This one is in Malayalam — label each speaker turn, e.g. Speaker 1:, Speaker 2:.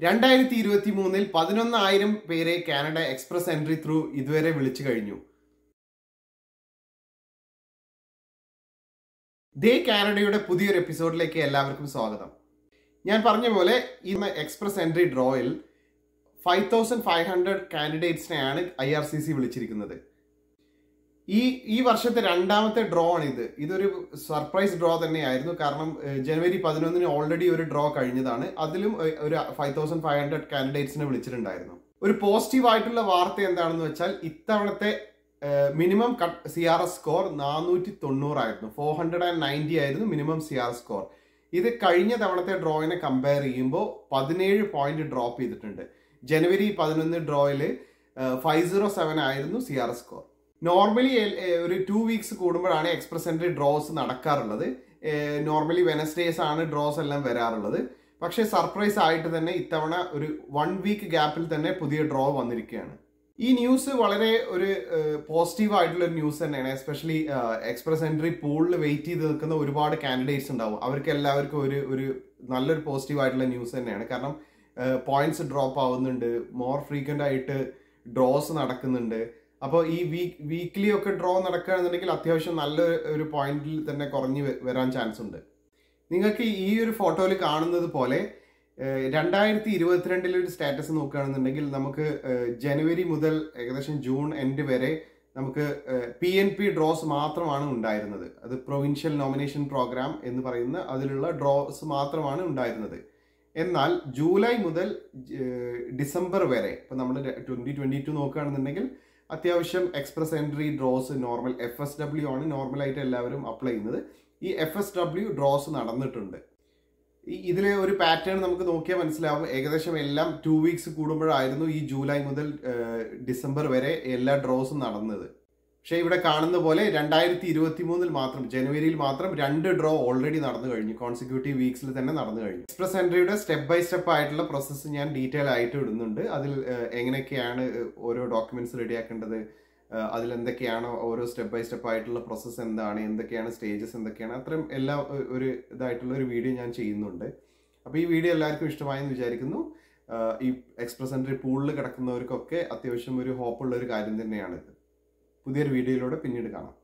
Speaker 1: രണ്ടായിരത്തി ഇരുപത്തി മൂന്നിൽ പതിനൊന്നായിരം പേരെ കാനഡ എക്സ്പ്രസ് എൻട്രി ത്രൂ ഇതുവരെ വിളിച്ചു കഴിഞ്ഞു ദേ കാനഡയുടെ പുതിയൊരു എപ്പിസോഡിലേക്ക് എല്ലാവർക്കും സ്വാഗതം ഞാൻ പറഞ്ഞ പോലെ ഇന്ന് എക്സ്പ്രസ് എൻട്രി ഡ്രോയിൽ ഫൈവ് തൗസൻഡ് ഫൈവ് ഹൺഡ്രഡ് കാൻഡിഡേറ്റ്സിനെയാണ് ഐ ആർ സി സി വിളിച്ചിരിക്കുന്നത് ഈ ഈ വർഷത്തെ രണ്ടാമത്തെ ഡ്രോ ആണ് ഇത് ഇതൊരു സർപ്രൈസ് ഡ്രോ തന്നെയായിരുന്നു കാരണം ഏഹ്, ജനുവരി പതിനൊന്നിന് ഓൾറെഡി ഒരു ഡ്രോ കഴിഞ്ഞതാണ് അതിലും ഏഹ്, ഒരു ഫൈവ് തൗസൻഡ് ഫൈവ് ഹൺഡ്രഡ് കാൻഡിഡേറ്റ്സിനെ വിളിച്ചിട്ടുണ്ടായിരുന്നു ഒരു പോസിറ്റീവ് ആയിട്ടുള്ള വാർത്ത എന്താണെന്ന് വെച്ചാൽ ഇത്തവണത്തെ minimum C R S score നാനൂറ്റി തൊണ്ണൂറായിരുന്നു ഫോർ ഹൺഡ്രഡ് ആൻഡ് നയൻറ്റി ആയിരുന്നു മിനിമം സി ആർ സ്കോർ ഇത് കഴിഞ്ഞ തവണത്തെ ഡ്രോയിനെ കമ്പയർ ചെയ്യുമ്പോൾ പതിനേഴ് പോയിന്റ് ഡ്രോപ്പ് ചെയ്തിട്ടുണ്ട് ജനുവരി പതിനൊന്ന് ഡ്രോയിൽ ഫൈവ് സീറോ സെവൻ ആയിരുന്നു C R S score normally ഒരു ടു വീക്സ് കൂടുമ്പോഴാണ് എക്സ്പ്രസ് എൻട്രി ഡ്രോസ് നടക്കാറുള്ളത് നോർമലി വെനസ്ഡേസ് ആണ് ഡ്രോസ് എല്ലാം വരാറുള്ളത് പക്ഷേ സർപ്രൈസ് ആയിട്ട് തന്നെ ഇത്തവണ ഒരു വൺ വീക്ക് ഗ്യാപ്പിൽ തന്നെ പുതിയ ഡ്രോ വന്നിരിക്കുകയാണ് ഈ ന്യൂസ് വളരെ ഒരു പോസിറ്റീവ് ആയിട്ടുള്ള ഒരു ന്യൂസ് തന്നെയാണ് എസ്പെഷ്യലി എക്സ്പ്രസ് എൻട്രി പൂളിൽ വെയിറ്റ് ചെയ്ത് നിൽക്കുന്ന ഒരുപാട് കാൻഡിഡേറ്റ്സ് ഉണ്ടാവും അവർക്ക് എല്ലാവർക്കും ഒരു ഒരു നല്ലൊരു പോസിറ്റീവ് ആയിട്ടുള്ള ന്യൂസ് തന്നെയാണ് കാരണം പോയിന്റ്സ് ഡ്രോപ്പ് ആവുന്നുണ്ട് മോർ ഫ്രീക്വന്റ് ആയിട്ട് ഡ്രോസ് നടക്കുന്നുണ്ട് അപ്പോൾ ഈ വീക്ക് വീക്ക്ലി ഒക്കെ ഡ്രോ നടക്കുകയാണെന്നുണ്ടെങ്കിൽ അത്യാവശ്യം നല്ല ഒരു പോയിന്റിൽ തന്നെ കുറഞ്ഞ് വ- വരാൻ ചാൻസ് ഉണ്ട് നിങ്ങൾക്ക് ഈ ഒരു ഫോട്ടോയിൽ കാണുന്നത് പോലെ ഏഹ്, രണ്ടായിരത്തി ഇരുപത്തിരണ്ടിലെ ഒരു സ്റ്റാറ്റസ് നോക്കുകയാണെന്നുണ്ടെങ്കിൽ നമുക്ക് ഏഹ്, ജനുവരി മുതൽ ഏകദേശം ജൂൺ എൻഡ് വരെ നമുക്ക് പി എൻ പി ഡ്രോസ് മാത്രമാണ് ഉണ്ടായിരുന്നത് അത് പ്രൊവിൻഷ്യൽ നോമിനേഷൻ പ്രോഗ്രാം എന്ന് പറയുന്ന അതിലുള്ള ഡ്രോസ് മാത്രമാണ് ഉണ്ടായിരുന്നത് എന്നാൽ ജൂലൈ മുതൽ ഏഹ്, ഡിസംബർ വരെ ഇപ്പം നമ്മൾ ട്വന്റി ട്വന്റി ടു നോക്കുകയാണെന്നുണ്ടെങ്കിൽ അത്യാവശ്യം express entry draws normal F S W ആണ് നോർമലായിട്ട് എല്ലാവരും അപ്ലൈ ചെയ്യുന്നത് ഈ എഫ് എസ് ഡബ്ല്യു ഡ്രോസ് നടന്നിട്ടുണ്ട് ഈ ഇതിലെ ഒരു പാറ്റേൺ നമുക്ക് നോക്കിയാൽ മനസ്സിലാവും ഏകദേശം എല്ലാം ടു വീക്സ് കൂടുമ്പോഴായിരുന്നു ഈ ജൂലൈ മുതൽ ഏഹ്, ഡിസംബർ വരെ എല്ലാ ഡ്രോസും നടന്നത് പക്ഷേ ഇവിടെ കാണുന്ന പോലെ രണ്ടായിരത്തി ഇരുപത്തി മൂന്നിൽ മാത്രം ജനുവരിയിൽ മാത്രം രണ്ട് ഡ്രോ ഓൾറെഡി നടന്നു കഴിഞ്ഞു കോൺസിക്യൂട്ടീവ് വീക്സിൽ തന്നെ നടന്നു കഴിഞ്ഞു എക്സ്പ്രസ് എൻട്രിയുടെ സ്റ്റെപ്പ് ബൈ സ്റ്റെപ്പ് ആയിട്ടുള്ള പ്രോസസ്സ് ഞാൻ ഡീറ്റെയിൽ ആയിട്ട് ഇടുന്നുണ്ട് അതിൽ ഏഹ്, എങ്ങനെയൊക്കെയാണ് ഓരോ ഡോക്യുമെന്റ്സ് റെഡിയാക്കേണ്ടത് ഏഹ്, അതിൽ എന്തൊക്കെയാണ് ഓരോ സ്റ്റെപ്പ് ബൈ സ്റ്റെപ്പ് ആയിട്ടുള്ള പ്രോസസ്സ് എന്താണ് എന്തൊക്കെയാണ് സ്റ്റേജസ് എന്തൊക്കെയാണ് അത്രയും എല്ലാം ഒ- ഒരു ഇതായിട്ടുള്ള ഒരു വീഡിയോ ഞാൻ ചെയ്യുന്നുണ്ട് അപ്പോൾ ഈ വീഡിയോ എല്ലാവർക്കും ഇഷ്ടമായെന്ന് വിചാരിക്കുന്നു ഏഹ്, ഈ എക്സ്പ്രസ് എൻട്രി പൂളിൽ കിടക്കുന്നവർക്കൊക്കെ അത്യാവശ്യം ഒരു ഹോപ്പുള്ള ഒരു കാര്യം തന്നെയാണിത് പുതിയൊരു വീഡിയോയിലൂടെ പിന്നീട് കാണാം